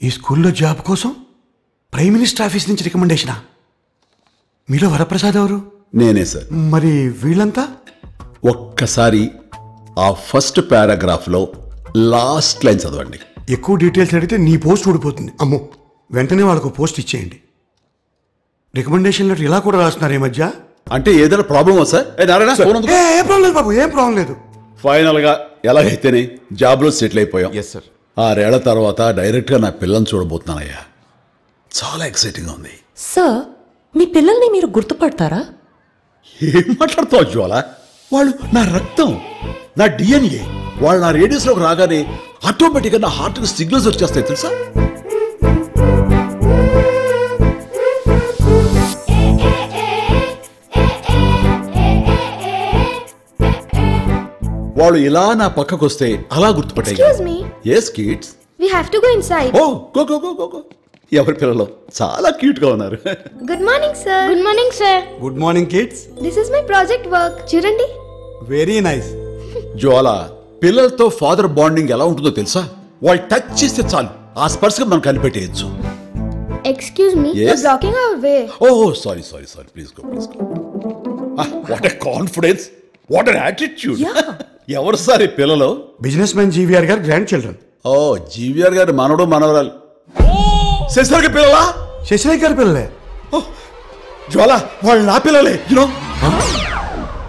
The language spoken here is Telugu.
ఈ స్కూల్లో జాబ్ కోసం ప్రైమ్ మినిస్టర్ ఆఫీస్ నుంచి రికమెండేషనా మీలో వరప్రసాద్ ఎవరు నేనే సార్ మరి వీళ్ళంతా ఒక్కసారి ఆ ఫస్ట్ పారాగ్రాఫ్లో లాస్ట్ లైన్ చదవండి ఎక్కువ డీటెయిల్స్ అడిగితే నీ పోస్ట్ ఊడిపోతుంది అమ్మో వెంటనే వాళ్ళకు పోస్ట్ ఇచ్చేయండి రికమెండేషన్ లెటర్ ఇలా కూడా రాస్తున్నారు ఈ మధ్య అంటే ఏదైనా ప్రాబ్లమా సార్ ఏ నారాయణ ఫోన్ అందుకో. ఏ ఏ ప్రాబ్లం లేదు బాబు ఏం ప్రాబ్లం లేదు ఫైనల్గా ఎలాగైతేనే జాబ్లో సెటిల్ అయిపోయాం ఎస్ సార్ ఆరేళ్ల తర్వాత డైరెక్ట్గా నా పిల్లల్ని చూడబోతున్నానయ్యా చాలా ఎక్సైటింగ్గా ఉంది సార్ మీ పిల్లల్ని మీరు గుర్తుపడతారా ఏం మాట్లాడుతావు జ్వాల వాళ్ళు నా రక్తం నా డిఎన్ఏ వాళ్ళు నా రేడియస్లోకి రాగానే ఆటోమేటిక్గా నా హార్ట్కి సిగ్నల్స్ వచ్చేస్తాయి తెలుసా వాళ్ళు ఇలా నా పక్కకు వస్తే అలా గుర్తుపట్టాయి Excuse me. Yes kids We have to go inside. Oh go go go go go ఎవరి పిల్లలు చాలా క్యూట్ గా ఉన్నారు Good morning, sir. Good morning, sir. Good morning kids This is my project work. చూడండి వెరీ నైస్ జ్వాల పిల్లలతో ఫాదర్ బాండింగ్ ఎలా ఉంటుందో తెలుసా వాళ్ళు టచ్ చేస్తే చాలు ఆ స్పర్శగా మనం కనిపెట్టేయచ్చు excuse me Yes? Blocking our way oh sorry sorry sorry please go please go what a confidence what an attitude ఎవరు సార్ ఈ పిల్లలు బిజినెస్ మ్యాన్ జీవీఆర్ గారు గ్రాండ్ చిల్డ్రన్ ఓ జీవీఆర్ గారి మనవడు మనవరాలు శశిధర్కి పిల్లలా శశిరేఖ్ గారి పిల్లలే జ్వాల వాళ్ళు నా పిల్లలే యూనో